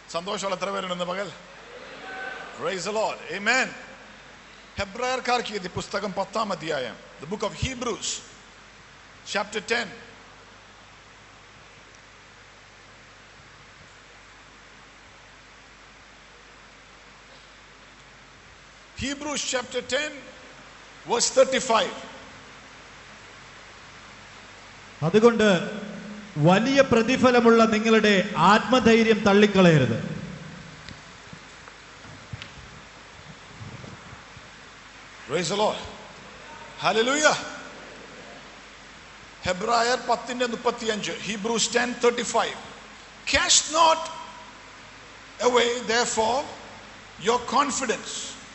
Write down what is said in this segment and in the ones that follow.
സന്തോഷമുള്ള എത്ര പേരുണ്ടെന്ന് പകൽ Praise the Lord. Amen. ഹെബ്രായർക്കാർക്ക് എഴുതിയ പുസ്തകം പത്താം അധ്യായം the book of Hebrews chapter ten Hebrews chapter 10, verse 35. അതുകൊണ്ട് വലിയ പ്രതിഫലമുള്ള നിങ്ങളുടെ ആത്മധൈര്യം തള്ളിക്കളയരുത് Praise the Lord. Hallelujah. ഹെബ്രായർ പത്തിന്റെ മുപ്പത്തിയഞ്ച് Hebrews ten thirty five cast not away therefore your confidence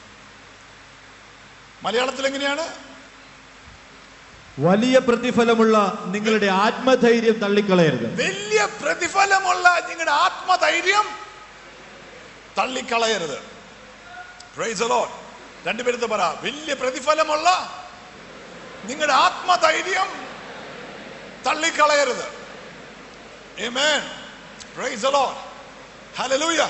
മലയാളത്തിൽ എങ്ങനെയാണ് വലിയ പ്രതിഫലമുള്ള നിങ്ങളുടെ ആത്മധൈര്യം തള്ളിക്കളയരുത് വലിയ പ്രതിഫലമുള്ള നിങ്ങളുടെ ആത്മധൈര്യം തള്ളിക്കളയരുത് Praise the Lord. രണ്ടുപേരത്ത് പറ വലിയ പ്രതിഫലമുള്ള നിങ്ങളുടെ ആത്മധൈര്യം തള്ളിക്കളയരുത് Amen. Praise the Lord. Hallelujah.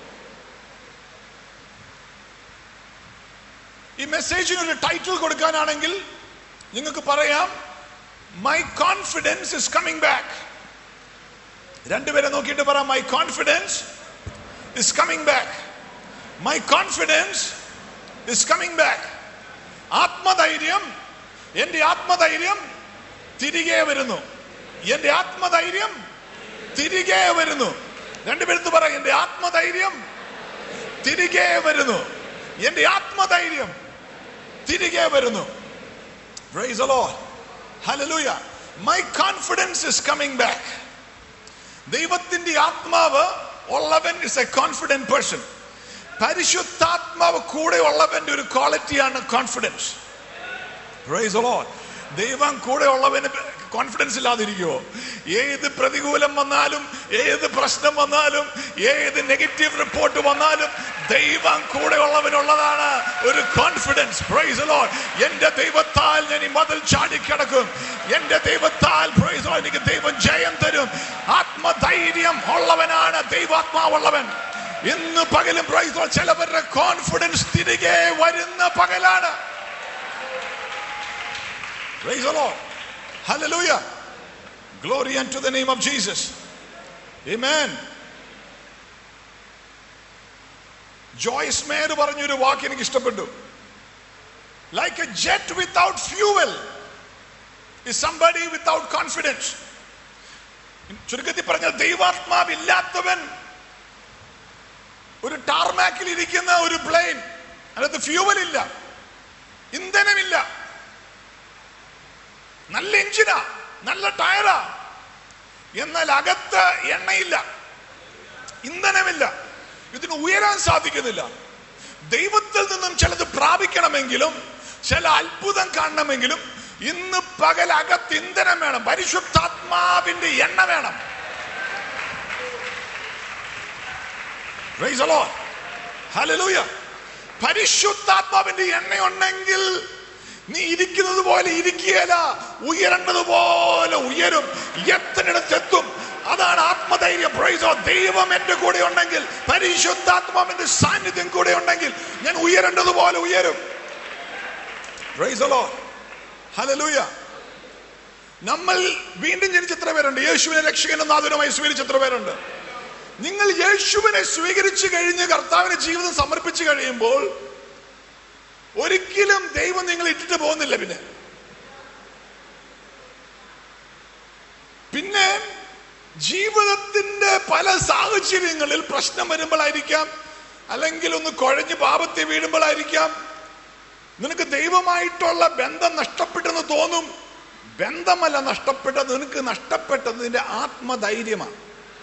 ഈ മെസ്സേജിന് ഒരു ടൈറ്റിൽ കൊടുക്കാനാണെങ്കിൽ നിങ്ങൾക്ക് പറയാം my confidence is coming back രണ്ടുപേരെ നോക്കിയിട്ട് പറ my confidence is coming back my confidence is coming back ആത്മധൈര്യം എന്റെ ആത്മധൈര്യം തിരികെ വരുന്നു എന്റെ ആത്മധൈര്യം തിരികെ വരുന്നു രണ്ടുപേരത്ത് പറ എന്റെ ആത്മധൈര്യം തിരികെ വരുന്നു എന്റെ ആത്മധൈര്യം തിരികെ വരുന്നു Praise the Lord. Hallelujah. My confidence is coming back. ദൈവത്തിന്റെ ആത്മാവ് ഉള്ളവൻ ഇസ് എ കോൺഫിഡന്റ് പേഴ്സൺ പരിശുദ്ധാത്മാവ് കൂടെ ഉള്ളവന്റെ ഒരു ക്വാളിറ്റിയാണ് കോൺഫിഡൻസ് Praise the Lord. ദൈവം കൂടെ ഉള്ളവന് കോൺഫിഡൻസ് ഇല്ലാതിരിക്കുമോ ഏത് പ്രതികൂലം വന്നാലും ഏത് പ്രശ്നം വന്നാലും ഏത് നെഗറ്റീവ് റിപ്പോർട്ട് വന്നാലും ദൈവം കൂടെ ഉള്ളവനുള്ളതാണ് ഒരു കോൺഫിഡൻസ് പ്രൈസ് ലോഡ് എന്റെ ദൈവത്താൽ ഞാൻ ഈ മതിൽ ചാടിക്കിടക്കും എന്റെ ദൈവത്താൽ പ്രൈസ് ലോഡ് എനിക്ക് ദൈവം ജയം തരും ആത്മധൈര്യം ഉള്ളവനാണ് ദൈവാത്മാവുള്ളവൻ ഇന്ന് പകലും പ്രൈസ് ലോഡ് ചിലവരുടെ കോൺഫിഡൻസ് തിരികെ വരുന്ന പകലാണ് Praise the Lord. Hallelujah. Glory unto the name of Jesus. Amen. Joyce Meyer പറഞ്ഞൊരു വാക്ക് എനിക്ക് ഇഷ്ടപ്പെട്ടു like a jet without fuel is somebody without confidence ചുരുക്കത്തിൽ പറഞ്ഞ ദൈവാത്മാവില്ലാത്തവൻ ഒരു ടാർമാക്കിൽ ഇരിക്കുന്ന ഒരു പ്ലെയിൻ അതിനകത്ത് ഫ്യൂവൽ ഇല്ല ഇന്ധനമില്ല നല്ല എഞ്ചിനാ നല്ല ടയറാ എന്നാൽ അകത്ത് എണ്ണയില്ല ഇന്ധനമില്ല ഇതിന് ഉയരാൻ സാധിക്കുന്നില്ല ദൈവത്തിൽ നിന്നും ചിലത് പ്രാപിക്കണമെങ്കിലും ചില അത്ഭുതം കാണണമെങ്കിലും ഇന്ന് പകൽ അകത്ത് ഇന്ധനം വേണം പരിശുദ്ധാത്മാവിന്റെ എണ്ണ വേണം Praise the Lord. Hallelujah. പരിശുദ്ധാത്മാവിന്റെ എണ്ണയുണ്ടെങ്കിൽ നീ ഇരിക്കുന്നത് പോലെ ഇരിക്കുകയല്ല ഉയരേണ്ടത് പോലെ ഉയരും എത്തിനടുത്ത് എത്തും അതാണ് ആത്മധൈര്യം Praise the Lord. ദൈവം എന്റെ കൂടെ ഉണ്ടെങ്കിൽ പരിശുദ്ധാത്മാവിന്റെ സാന്നിധ്യം കൂടെ ഉണ്ടെങ്കിൽ ഞാൻ ഉയരേണ്ടത് പോലെ ഉയരും Praise the Lord. Hallelujah. നമ്മൾ വീണ്ടും ജനിച്ച എത്ര പേരുണ്ട് യേശുവിനെ രക്ഷകനും നാഥനുമായി സ്വീകരിച്ച എത്ര പേരുണ്ട് നിങ്ങൾ യേശുവിനെ സ്വീകരിച്ചു കഴിഞ്ഞ് കർത്താവിന് ജീവിതം സമർപ്പിച്ചു കഴിയുമ്പോൾ ഒരിക്കലും ദൈവം നിങ്ങൾ ഇട്ടിട്ട് പോകുന്നില്ല പിന്നെ പിന്നെ ജീവിതത്തിന്റെ പല സാഹചര്യങ്ങളിൽ പ്രശ്നം വരുമ്പോഴായിരിക്കാം അല്ലെങ്കിൽ ഒന്ന് കുഴഞ്ഞ് പാപത്തെ വീഴുമ്പോഴായിരിക്കാം നിനക്ക് ദൈവമായിട്ടുള്ള ബന്ധം നഷ്ടപ്പെട്ടെന്ന് തോന്നും ബന്ധമല്ല നഷ്ടപ്പെട്ടത് നിനക്ക് നഷ്ടപ്പെട്ടത് നിന്റെ ആത്മധൈര്യമാണ്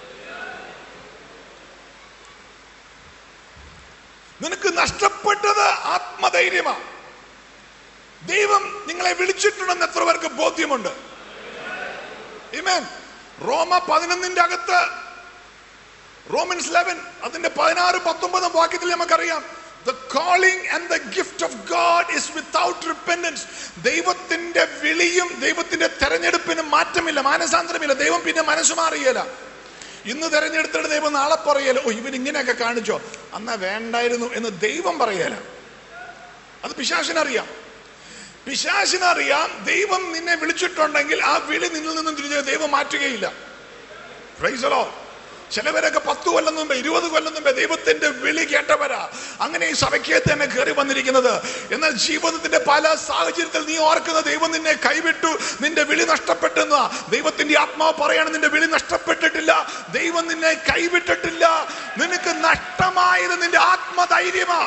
നിനക്ക് നഷ്ടപ്പെട്ടത് ആത്മധൈര്യമാണ് ദൈവം നിങ്ങളെ വിളിച്ചിട്ടുണ്ടെന്ന് എത്ര പേർക്ക് ബോധ്യമുണ്ട് Amen. റോമ പതിനൊന്നിന്റെ അകത്ത് റോമൻസ് ലെവൻ അതിന്റെ പതിനാറ് പത്തൊമ്പതും വാക്യത്തിൽ നമുക്കറിയാം the calling and the gift of God is without repentance ദൈവത്തിന്റെ വിളിയും ദൈവത്തിന്റെ തെരഞ്ഞെടുപ്പിനും മാറ്റമില്ല മാനസാന്തരമില്ല ദൈവം പിന്നെ മനസ്സ് മാറിയല്ല ഇന്ന് തെരഞ്ഞെടുത്തിട്ട് ദൈവം നാളെ പറയല്ലോ ഓ ഇവൻ ഇങ്ങനെയൊക്കെ കാണിച്ചോ അന്നാ വേണ്ടായിരുന്നു എന്ന് ദൈവം പറയല അത് പിശാശിനറിയാം പിശാശിനറിയാം ദൈവം നിന്നെ വിളിച്ചിട്ടുണ്ടെങ്കിൽ ആ വിളി നിന്നിൽ നിന്നും തിരിച്ച് ദൈവം മാറ്റുകയില്ല പ്രൈസലോ ചിലവരൊക്കെ പത്ത് കൊല്ലം മുമ്പേ ഇരുപത് കൊല്ലം മുമ്പേ ദൈവത്തിന്റെ വിളി കേട്ടവരാ അങ്ങനെ ഈ സഭയ്ക്ക് തന്നെ കയറി വന്നിരിക്കുന്നത് എന്നാൽ ജീവിതത്തിന്റെ പല സാഹചര്യത്തിൽ നീ ഓർക്കുന്ന ദൈവം നിന്നെ കൈവിട്ടു നിന്റെ വിളി നഷ്ടപ്പെട്ടെന്ന ദൈവത്തിന്റെ ആത്മാവ് പറയാണ് നിന്റെ വിളി നഷ്ടപ്പെട്ടിട്ടില്ല ദൈവം നിന്നെ കൈവിട്ടിട്ടില്ല നിനക്ക് നഷ്ടമായത് നിന്റെ ആത്മധൈര്യമാ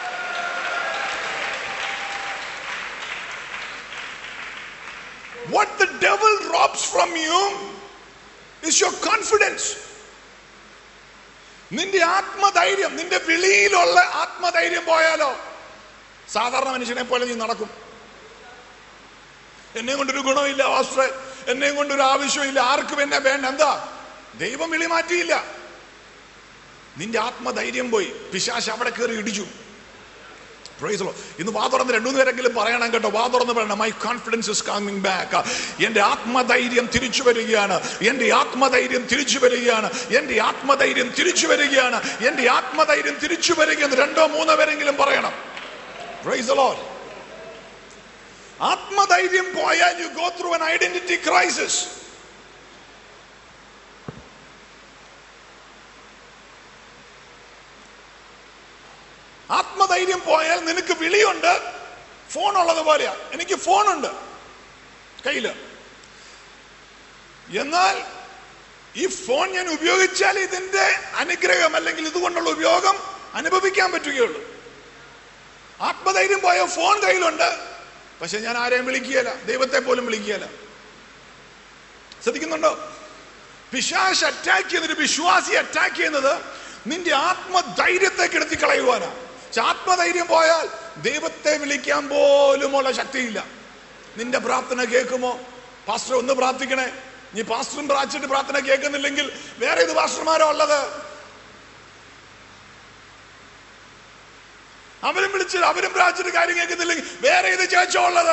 What the devil robs from you is your confidence. നിന്റെ ആത്മധൈര്യം നിന്റെ വിളിയിലുള്ള ആത്മധൈര്യം പോയാലോ സാധാരണ മനുഷ്യനെ പോലെ നീ നടക്കും എന്നെ കൊണ്ടൊരു ഗുണമില്ല വാസ്ത്ര എന്നെ കൊണ്ടൊരു ആവശ്യമില്ല ആർക്കും എന്നെ വേണ്ട എന്താ ദൈവം വിളി മാറ്റിയില്ല നിന്റെ ആത്മധൈര്യം പോയി പിശാശ് അവിടെ കയറി ഇടിച്ചു Praise the Lord. ഇന്ന് വാ തുറന്ന് രണ്ടു പേരെങ്കിലും പറയണം കേട്ടോ വാ തുറന്ന് പറയണം my confidence is coming back എന്റെ ആത്മധൈര്യം തിരിച്ചു വരികയാണ് എന്റെ ആത്മധൈര്യം തിരിച്ചു വരികയാണ് എന്റെ ആത്മധൈര്യം തിരിച്ചു വരികയാണ് എന്റെ ആത്മധൈര്യം തിരിച്ചു വരികയെന്ന് രണ്ടോ മൂന്നോ പേരെങ്കിലും പറയണം Praise the Lord. ആത്മധൈര്യം പോയാൽ you go through an identity crisis ആത്മധൈര്യം പോയാൽ നിനക്ക് വിളിയുണ്ട് ഫോൺ ഉള്ളത് പോലെയാ എനിക്ക് ഫോണുണ്ട് കയ്യില് എന്നാൽ ഈ ഫോൺ ഞാൻ ഉപയോഗിച്ചാൽ ഇതിന്റെ അനുഗ്രഹം അല്ലെങ്കിൽ ഇതുകൊണ്ടുള്ള ഉപയോഗം അനുഭവിക്കാൻ പറ്റുകയുള്ളൂ ആത്മധൈര്യം പോയ ഫോൺ കയ്യിലുണ്ട് പക്ഷെ ഞാൻ ആരെയും വിളിക്കുകയല്ല ദൈവത്തെ പോലും വിളിക്കുകയല്ല ശ്രദ്ധിക്കുന്നുണ്ടോ പിശാശ് അറ്റാക്ക് ചെയ്യുന്നത് ഒരു വിശ്വാസി അറ്റാക്ക് ചെയ്യുന്നത് നിന്റെ ആത്മധൈര്യത്തെ കെടുത്തി കളയുവാനാ പക്ഷെ ആത്മധൈര്യം പോയാൽ ദൈവത്തെ വിളിക്കാൻ പോലുമുള്ള ശക്തിയില്ല നിന്റെ പ്രാർത്ഥന കേൾക്കുമോ പാസ്റ്റർ ഒന്ന് പ്രാർത്ഥിക്കണേ നീ പാസ്റ്ററും പ്രാർത്ഥിച്ചിട്ട് പ്രാർത്ഥന കേൾക്കുന്നില്ലെങ്കിൽ വേറെ ഏത് പാസ്റ്റർമാരോ ഉള്ളത് അവരും വിളിച്ചിട്ട് അവരും പ്രാർത്ഥിച്ചിട്ട് കാര്യം കേൾക്കുന്നില്ലെങ്കിൽ വേറെ ഏത് ചേച്ചോ ഉള്ളത്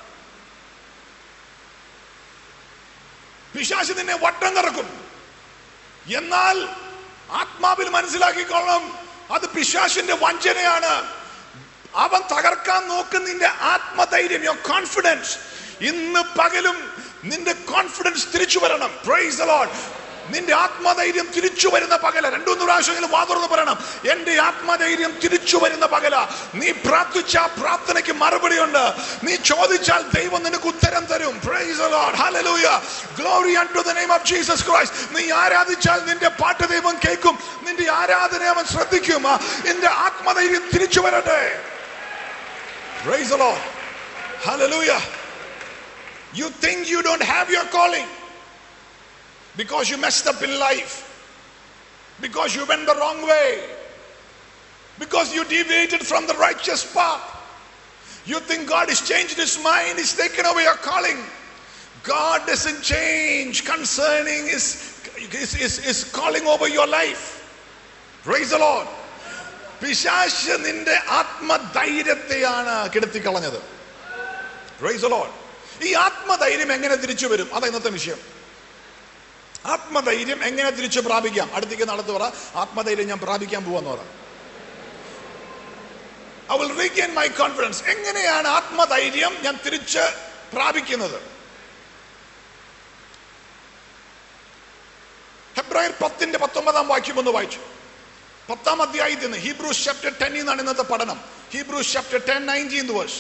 പിശാശ് നിന്നെ വട്ടം കറക്കും എന്നാൽ ആത്മാവിൽ മനസ്സിലാക്കിക്കൊള്ളണം അത് പിശാശിന്റെ വഞ്ചനയാണ് അവൻ തകർക്കാൻ നോക്കുന്ന നിന്റെ ആത്മധൈര്യം യോ കോൺഫിഡൻസ് ഇന്ന് പകലും നിന്റെ കോൺഫിഡൻസ് തിരിച്ചു വരണം പ്രൈസ് ലോഡ് നിന്റെ ആത്മധൈര്യം തിരിച്ചു വരുന്ന പകല രണ്ടു മൂന്ന് പ്രാവശ്യമെങ്കിലും വാതുറന്ന് പറയണം എന്റെ ആത്മധൈര്യം തിരിച്ചു വരുന്ന പകല നീ പ്രാർത്ഥിച്ച ആ പ്രാർത്ഥനയ്ക്ക് മറുപടിയുണ്ട് നീ ചോദിച്ചാൽ ദൈവം നിനക്ക് ഉത്തരം തരും Praise the Lord. Hallelujah. Glory unto the name of Jesus Christ. നീ ആരാധിച്ചാൽ നിന്റെ പാട്ട് ദൈവം കേൾക്കും നിന്റെ ആരാധന അവൻ ശ്രദ്ധിക്കും ആ, നിന്റെ ആത്മധൈര്യം തിരിച്ചു വരട്ടെ Praise the Lord. Hallelujah. You think you don't have your calling because you messed up in life, because you went the wrong way, because you deviated from the righteous path. You think God has changed his mind, he's taken away your calling. God doesn't change concerning his, his, his, his calling over your life. Praise the Lord. പിശാശ് നിന്റെ ആത്മധൈര്യത്തെയാണ് കെടുത്തിക്കളഞ്ഞത് price load ഈ ആത്മധൈര്യം എങ്ങനെ തിരിച്ചു വരും അതാ ഇന്നത്തെ വിഷയം ആത്മധൈര്യം എങ്ങനെ തിരിച്ചു പ്രാപിക്കാം അടുത്തേക്ക് നടത്തു പറ ആത്മധൈര്യം ഞാൻ പ്രാപിക്കാൻ പോവാന്ന് പറ I will regain my confidence എങ്ങനെയാണ് ആത്മധൈര്യം ഞാൻ തിരിച്ച് പ്രാപിക്കുന്നത് ഹെബ്രായർ പത്തിന്റെ പത്തൊമ്പതാം വാക്യം ഒന്ന് വായിച്ചു പത്താം അധ്യായത്തിൽ നിന്ന് ഹീബ്രൂസ് ചാപ്റ്റർ ടെൻ എന്നാണ് ഇന്നത്തെ പഠനം Hebrews chapter ten nineteen verse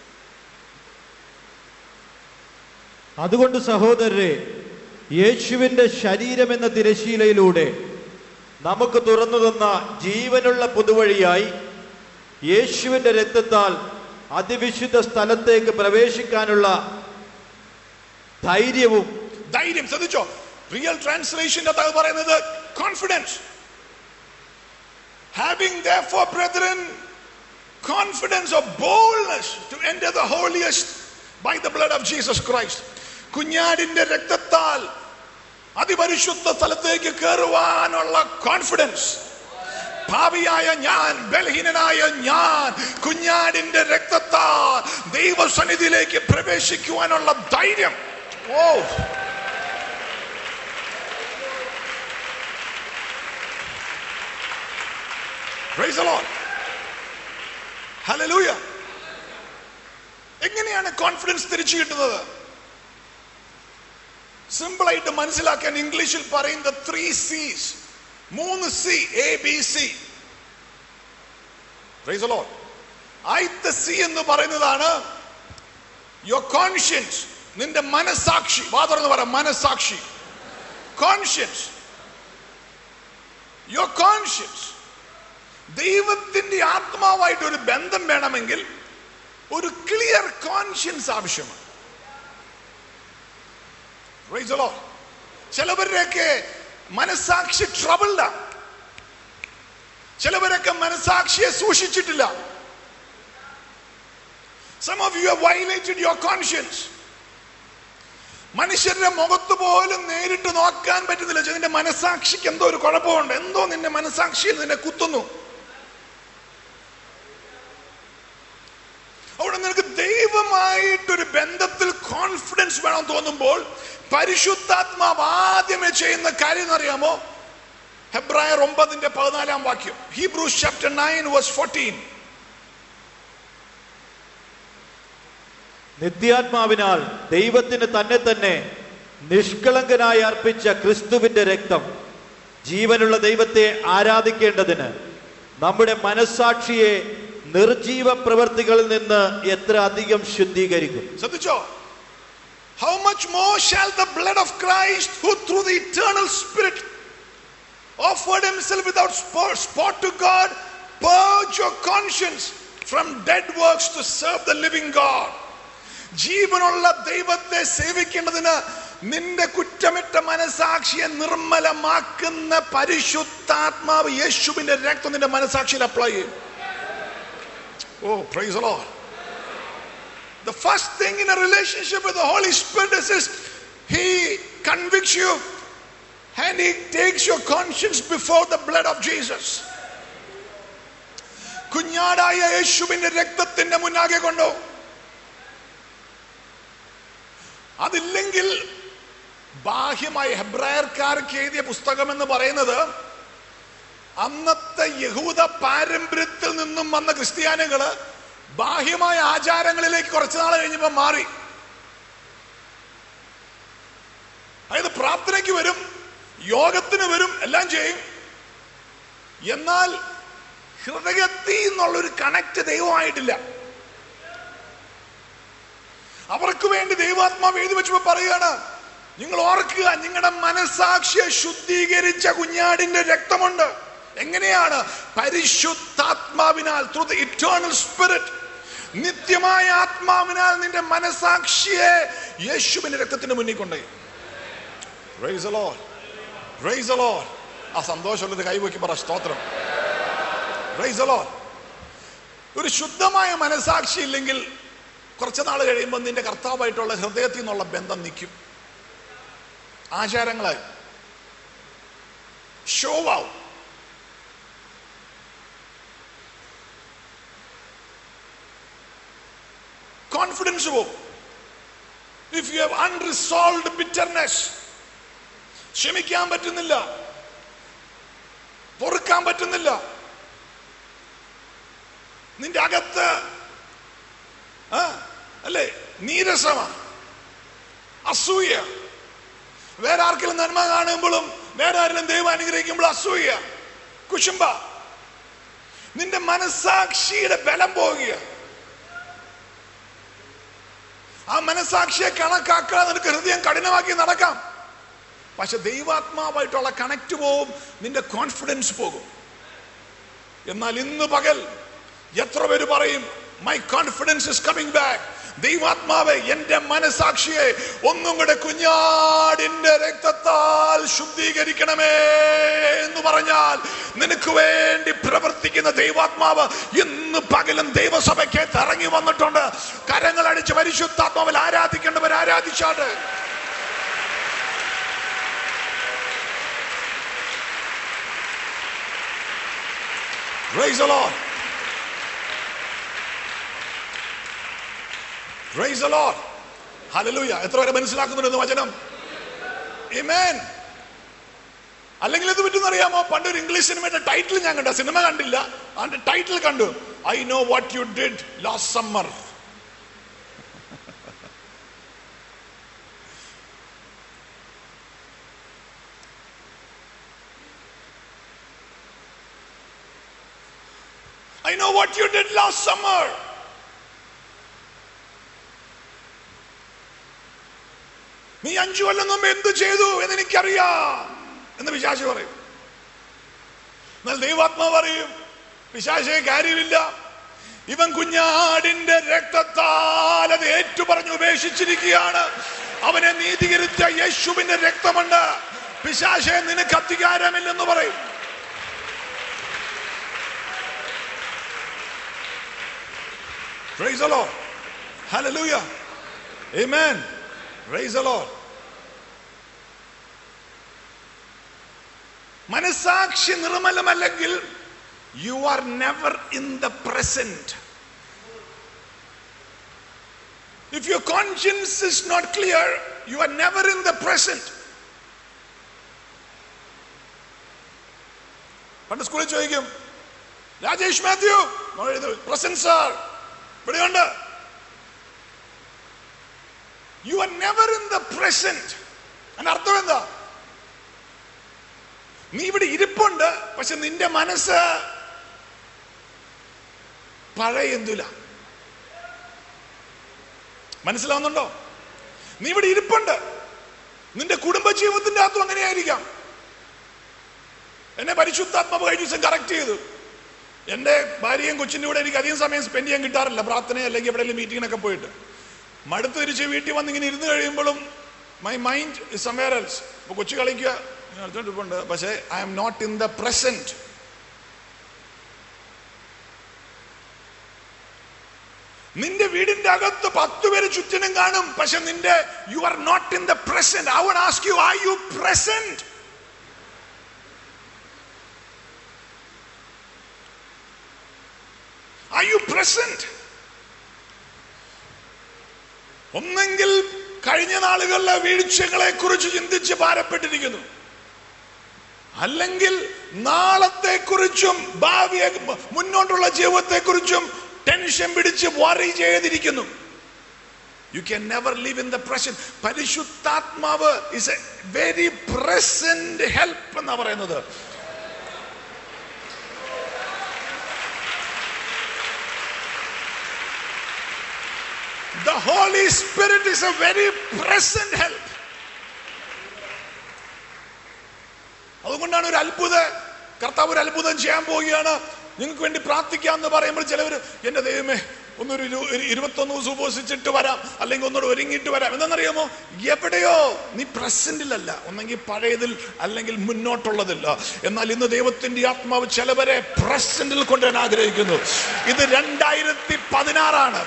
അതുകൊണ്ട് സഹോദരരെ യേശുവിന്റെ ശരീരം എന്ന തിരശീലയിലൂടെ നമുക്ക് തുറന്നു തന്ന ജീവനുള്ള പുതുവഴിയായി യേശുവിന്റെ രക്തത്താൽ അതിവിശുദ്ധ സ്ഥലത്തേക്ക് പ്രവേശിക്കാനുള്ള ധൈര്യവും ധൈര്യം ശ്രദ്ധിച്ചോ റിയൽ ട്രാൻസ്ലേഷന്റെ അത് പറയുന്നത് confidence having therefore brethren confidence or boldness to enter the holiest by the blood of Jesus Christ കുഞ്ഞാടിന്റെ രക്തത്താൽ അതിപരിശുദ്ധ സ്ഥലത്തേക്ക് കയറുവാനുള്ള കോൺഫിഡൻസ് ഭാവിയായ ഞാൻ ബലഹീനനായ ഞാൻ കുഞ്ഞാടിന്റെ രക്തത്താൽ ദൈവസന്നിധിയിലേക്ക് പ്രവേശിക്കുവാനുള്ള ധൈര്യം ഓ Praise the Lord. Hallelujah. എങ്ങനെയാണ് കോൺഫിഡൻസ് തിരിച്ചു കിട്ടുന്നത് സിമ്പിൾ ആയിട്ട് മനസ്സിലാക്കാൻ ഇംഗ്ലീഷിൽ പറയുന്ന ത്രീ സീസ് മൂന്ന് സി എ ബി സി ആദ്യത്തെ സി എന്ന് പറയുന്നതാണ് യുവർ കോൺഷ്യൻസ് നിന്റെ മനസാക്ഷി വാ തുറന്ന് പറ മനസാക്ഷി കോൺഷ്യൻസ് യുവർ കോൺഷ്യൻസ് ദൈവത്തിന്റെ ആത്മാവായിട്ട് ഒരു ബന്ധം വേണമെങ്കിൽ ഒരു ക്ലിയർ കോൺഷ്യൻസ് ആവശ്യമാണ് Praise the Lord. ചിലവരുടെയൊക്കെ മനസാക്ഷി ട്രബിൾഡാ ചിലവരൊക്കെ മനസാക്ഷിയെ സൂക്ഷിച്ചിട്ടില്ല Some of you have violated your conscience. മനുഷ്യരുടെ മുഖത്ത് പോലും നേരിട്ട് നോക്കാൻ പറ്റുന്നില്ല ചെ- നിന്റെ മനസാക്ഷിക്ക് എന്തോ ഒരു കുഴപ്പമുണ്ട് എന്തോ നിന്റെ മനസാക്ഷിയിൽ നിന്നെ കുത്തുന്നു അവിടെ നിനക്ക് ദൈവമായിട്ടൊരു ബന്ധത്തിൽ കോൺഫിഡൻസ് വേണം തോന്നുമ്പോൾ പരിശുദ്ധാത്മാവ് ആദ്യമേ ചെയ്യുന്ന കാര്യം എന്നറിയാമോ ഹെബ്രായർ ഒമ്പതിന്റെ പതിനാലാം വാക്യം Hebrews chapter nine verse fourteen നിത്യാത്മാവിനാൽ ദൈവത്തിന് തന്നെ തന്നെ നിഷ്കളങ്കനായി അർപ്പിച്ച ക്രിസ്തുവിന്റെ രക്തം ജീവനുള്ള ദൈവത്തെ ആരാധിക്കേണ്ടതിന് നമ്മുടെ മനസ്സാക്ഷിയെ നിർജീവ പ്രവൃത്തികളിൽ നിന്ന് എത്ര അധികം ശുദ്ധീകരിക്കും ശ്രദ്ധിച്ചോ how much more shall the blood of Christ who through the eternal spirit offered himself without spot, spot to God purge your conscience from dead works to serve the living God ജീവനുള്ള ദൈവത്തെ സേവിക്കേണ്ടതിന് നിന്റെ കുറ്റമിട്ട മനസാക്ഷിയെ നിർമ്മലമാക്കുന്ന പരിശുദ്ധാത്മാവ് യേശുവിന്റെ രക്തം നിന്റെ മനസാക്ഷിയിൽ apply ചെയ്യും oh praise Lord The first thing in a relationship with the Holy Spirit is, is He convicts you and He takes your conscience before the blood of Jesus. കുഞ്ഞാടായ യേശുവിന്റെ രക്തത്തിന്റെ മുന്നാകെ കൊണ്ടോ അതില്ലെങ്കിൽ ബാഹ്യമായി ഹെബ്രായർക്കാർക്ക് എഴുതിയ പുസ്തകം എന്ന് പറയുന്നത് അന്നത്തെ യഹൂദ പാരമ്പര്യത്തിൽ നിന്നും വന്ന ക്രിസ്ത്യാനികള് ബാഹ്യമായ ആചാരങ്ങളിലേക്ക് കുറച്ചു നാൾ കഴിഞ്ഞപ്പോ മാറി അതായത് പ്രാർത്ഥനയ്ക്ക് വരും യോഗത്തിന് വരും എല്ലാം ചെയ്യും എന്നാൽ ഹൃദയത്തിൽ നിന്നുള്ളൊരു കണക്ട് ദൈവമായിട്ടില്ല അവർക്ക് വേണ്ടി ദൈവാത്മാവ് എഴുതി വെച്ചപ്പോ പറയുകയാണ് നിങ്ങൾ ഓർക്കുക നിങ്ങളുടെ മനസാക്ഷിയെ ശുദ്ധീകരിച്ച കുഞ്ഞാടിന്റെ രക്തമുണ്ട് എങ്ങനെയാണ് പരിശുദ്ധാത്മാവിനാൽ ത്രൂ ദ ഇറ്റേണൽ സ്പിരിറ്റ് നിത്യമായ ആത്മാവിനാൽ നിന്റെ മനസാക്ഷിയെ യേശുവിന്റെ രക്തത്തിന് മുന്നിൽ കൊണ്ടുപോയി Praise the Lord. Praise the Lord. ആ സന്തോഷമുള്ളത് കൈവയ്ക്ക് പറ സ്തോത്രം Praise the Lord. ഒരു ശുദ്ധമായ മനസാക്ഷി ഇല്ലെങ്കിൽ കുറച്ച് നാൾ കഴിയുമ്പോൾ നിന്റെ കർത്താവായിട്ടുള്ള ഹൃദയത്തിൽ നിന്നുള്ള ബന്ധം നിൽക്കും ആചാരങ്ങളായി ഷോ ആവും കോൺഫിഡൻസ് പോവും if you have unresolved bitterness ക്ഷമിക്കാൻ പറ്റുന്നില്ല പൊറുക്കാൻ പറ്റുന്നില്ല നിന്റെ അകത്ത് ആ, അല്ലേ നീരസമാ അസൂയ വേറെ ആർക്കെങ്കിലും നന്മ കാണുമ്പോഴും വേറെ ആരെങ്കിലും ദൈവം അനുഗ്രഹിക്കുമ്പോൾ അസൂയ കുശുംബ നിന്റെ മനസാക്ഷിയുടെ ബലം പോകുക ആ മനസാക്ഷിയെ കണക്കാക്കാതെ നിനക്ക് ഹൃദയം കഠിനമാക്കി നടക്കാം പക്ഷെ ദൈവാത്മാവായിട്ടുള്ള കണക്ട് പോവും നിന്റെ കോൺഫിഡൻസ് പോകും എന്നാൽ ഇന്ന് പകൽ എത്ര പേര് പറയും my confidence is coming back ദൈവാത്മാവെ എന്റെ മനസാക്ഷിയെ ഒന്നും കൂടെ കുഞ്ഞാടിന്റെ രക്തത്താൽ ശുദ്ധീകരിക്കണമേ എന്ന് പറഞ്ഞാൽ നിനക്ക് വേണ്ടി പ്രവർത്തിക്കുന്ന ദൈവാത്മാവ് ഇന്ന് പകലും ദൈവസഭയ്ക്ക് ഇറങ്ങി വന്നിട്ടുണ്ട് കരങ്ങൾ അടിച്ച് പരിശുദ്ധാത്മാവിൽ ആരാധിക്കേണ്ടവർ ആരാധിച്ചാട്ട് Praise the Lord. Praise the Lord. Hallelujah. എത്ര പേരെ മനസ്സിലാക്കുന്നുണ്ടെന്ന് വചനം Amen. അല്ലെങ്കിൽ ഇത് പറ്റുന്ന അറിയാമോ പണ്ട് ഒരു ഇംഗ്ലീഷ് സിനിമയുടെ ടൈറ്റിൽ ഞാൻ കണ്ട സിനിമ കണ്ടില്ല അതിന്റെ ടൈറ്റിൽ കണ്ടു I know what you did last summer I know what you did last summer. നീ അഞ്ചു കൊല്ലം മുമ്പ് എന്ത് ചെയ്തു എന്ന് എനിക്കറിയാം എന്ന് പിശാശി പറയും എന്നാൽ ദൈവാത്മാ പറയും പിശാശയെ കാര്യമില്ല ഇവൻ കുഞ്ഞാടിന്റെ രക്തത്താൽ അത് ഏറ്റുപറഞ്ഞ് ഉപേക്ഷിച്ചിരിക്കുകയാണ് അവനെ നീതീകരിച്ച യേശുവിന്റെ രക്തമുണ്ട് പിശാശയെ നിനക്ക് അധികാരമില്ലെന്ന് പറയും Praise the Lord. Hallelujah. Amen. Praise the Lord. മനസാക്ഷി നിർമ്മലമല്ലെങ്കിൽ you are never in the present if your conscience is not clear you are never in the present പണ്ട് സ്കൂളിൽ ചോദിക്കും രാജേഷ് മാത്യു പ്രസന്റ് സാർ ഇവിടെയുണ്ട് you are never in the present അതിന്റെ അർത്ഥം എന്താ നീ ഇവിടെ ഇരിപ്പുണ്ട് പക്ഷെ നിന്റെ മനസ്സ് പഴയ എന്തുല മനസ്സിലാവുന്നുണ്ടോ നീ ഇവിടെ ഇരിപ്പുണ്ട് നിന്റെ കുടുംബ ജീവിതത്തിന്റെ അകത്തും അങ്ങനെയായിരിക്കാം എന്നെ പരിശുദ്ധാത്മാവ് കഴിഞ്ഞ ദിവസം കറക്റ്റ് ചെയ്തു എൻ്റെ ഭാര്യയും കൊച്ചിൻ്റെ കൂടെ എനിക്ക് അധികം സമയം സ്പെൻഡ് ചെയ്യാൻ കിട്ടാറില്ല പ്രാർത്ഥന അല്ലെങ്കിൽ എവിടെയെങ്കിലും മീറ്റിങ്ങിനൊക്കെ പോയിട്ട് മടുത്ത് തിരിച്ച് വീട്ടിൽ വന്ന് ഇങ്ങനെ ഇരുന്ന് കഴിയുമ്പോഴും my mind is somewhere else ഇപ്പോൾ കൊച്ചു കളിക്കുക ഞാൻ അടുത്തോണ്ടിപ്പുണ്ട് പക്ഷേ I'm not in the present നിന്റെ വീടിന്റെ അകത്ത് പത്ത് പേര് ചുറ്റിനും കാണും പക്ഷെ നിന്റെ you are not in the present I won't ask you are you present Are you present? ഒന്നെങ്കിൽ കഴിഞ്ഞ നാളുകളിലെ വീഴ്ചകളെ കുറിച്ച് ചിന്തിച്ച് ഭാരപ്പെട്ടിരിക്കുന്നു അല്ലെങ്കിൽ നാളത്തെ കുറിച്ചും ഭാവിയെ മുന്നോട്ടുള്ള ജീവിതത്തെ കുറിച്ചും ടെൻഷൻ പിടിച്ച് വറി ചെയ്തിരിക്കുന്നു you can never live in the present പരിശുദ്ധാത്മാവ് is a very present help എന്നാ പറയുന്നത് The Holy Spirit is a very present help. അതുകൊണ്ടാണ് ഒരു അത്ഭുത കർത്താവ് ഒരു അത്ഭുതം ചെയ്യാൻ പോവുകയാണ് നിങ്ങൾക്ക് വേണ്ടി പ്രാർത്ഥിക്കാന്ന് പറയുമ്പോൾ ചിലവർ എന്റെ ദൈവമേ ഒന്നൊരു ഇരു- ഒരു ഇരുപത്തൊന്ന് ദിവസം ഉപസിച്ചിട്ട് വരാം അല്ലെങ്കിൽ ഒന്നുകൂടെ ഒരുങ്ങിയിട്ട് വരാം എന്താണെന്നറിയാമോ എവിടെയോ നീ പ്രസന്റിലല്ല ഒന്നെങ്കിൽ പഴയതിൽ അല്ലെങ്കിൽ മുന്നോട്ടുള്ളതില്ല എന്നാൽ ഇന്ന് ദൈവത്തിന്റെ ആത്മാവ് ചിലവരെ പ്രസന്റിൽ കൊണ്ടുവരാൻ ആഗ്രഹിക്കുന്നു ഇത് രണ്ടായിരത്തി പതിനാറാണ്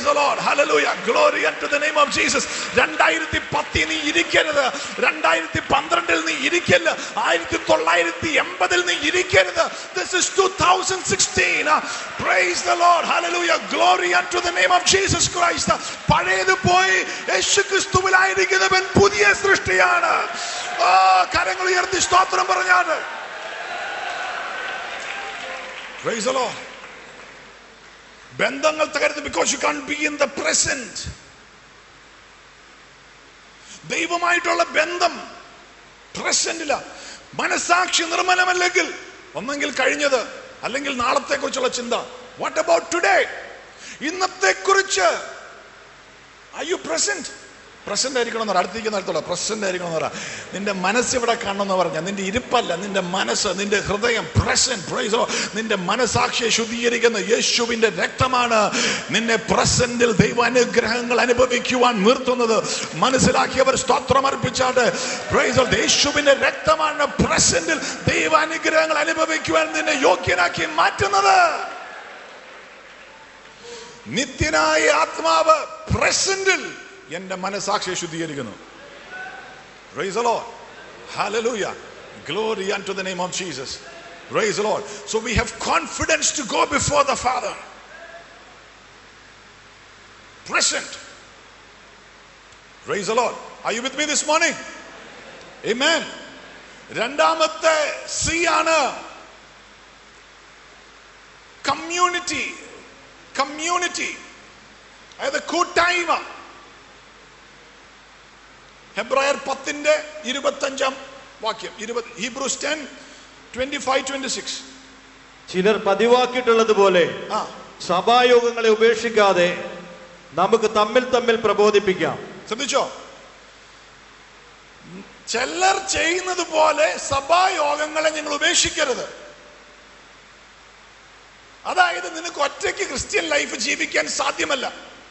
രണ്ടായിരത്തി പത്തിൽ നീ ഇരിക്കരുത് രണ്ടായിരത്തി പന്ത്രണ്ടിൽ നീ ഇരിക്കല്ല ആയിരത്തി തൊള്ളായിരത്തി എൺപതിൽ നീ ഇരിക്കരുത് this is two thousand sixteen praise the Lord hallelujah glory unto the name of Jesus Christ പഴയത് പോയി യേശു ക്രിസ്തുവിലായിരിക്കുന്നവൻ പുതിയ സൃഷ്ടിയാണ് ആ കരങ്ങൾ ഉയർത്തി സ്തോത്രം പറഞ്ഞാണ് Praise the Lord. ബന്ധങ്ങൾ തകരുത് because you can be in the present ദൈവമായിട്ടുള്ള ബന്ധം പ്രസന്റില മനസാക്ഷി നിർമ്മലമല്ലെങ്കിൽ ഒന്നെങ്കിൽ കഴിഞ്ഞത് അല്ലെങ്കിൽ നാളത്തെ കുറിച്ചുള്ള ചിന്ത വാട്ട് അബൌട്ട് ടുഡേ ഇന്നത്തെ കുറിച്ച് ഐ യു പ്രസന്റ് പ്രസന്റ് ആയിരിക്കണം എന്ന് അടുത്തേക്ക് നടത്തോളൂ പ്രസന്റ് ആയിരിക്കണം എന്ന് പറ നിന്റെ മനസ്സ് ഇവിടെ കാണണമെന്ന് പറഞ്ഞ നിന്റെ ഇരിപ്പല്ല നിന്റെ മനസ്സ് നിന്റെ ഹൃദയം പ്രസന്റ് പ്രൈസോ നിന്റെ മനസാക്ഷിയെ ശുദ്ധീകരിക്കുന്ന യേശുവിന്റെ രക്തമാണ് നിന്നെ പ്രസന്റിൽ ദൈവാനുഗ്രഹങ്ങൾ അനുഭവിക്കുവാൻ നിർത്തുന്നത് മനസ്സിലാക്കിയവർ സ്തോത്രം അർപ്പിച്ചാട്ട് പ്രൈസോ യേശുവിന്റെ രക്തമാണ് പ്രസന്റിൽ ദൈവാനുഗ്രഹങ്ങൾ അനുഭവിക്കുവാൻ നിന്നെ യോഗ്യനാക്കി മാറ്റുന്നത് നിത്യനായ ആത്മാവ് പ്രസന്റിൽ എന്റെ മനസാക്ഷിയെ ശുദ്ധീകരിക്കുന്നു Praise the Lord. Hallelujah. Glory unto the name of Jesus. Praise the Lord. So we have confidence to go before the Father. Present. Praise the Lord. Are you with me this morning? Amen. രണ്ടാമത്തെ C ആണ് community community അതായത് കൂട്ടായ്മ ഹെബ്രായർ പത്തിന്റെ ഇരുപത്തഞ്ചാം വാക്യം ഇരുപത് Hebrews ten twenty five twenty six ചിലർ പതിവാക്കിയിട്ടുള്ളതുപോലെ ആ സഭായോഗങ്ങളെ ഉപേക്ഷിക്കാതെ നമുക്ക് തമ്മിൽ തമ്മിൽ പ്രബോധിപ്പിക്കാം ശ്രദ്ധിച്ചോ ചിലർ ചെയ്യുന്നത് പോലെ സഭായോഗങ്ങളെ നിങ്ങൾ ഉപേക്ഷിക്കരുത് അതായത് നിനക്ക് ഒറ്റയ്ക്ക് ക്രിസ്ത്യൻ ലൈഫ് ജീവിക്കാൻ സാധ്യമല്ല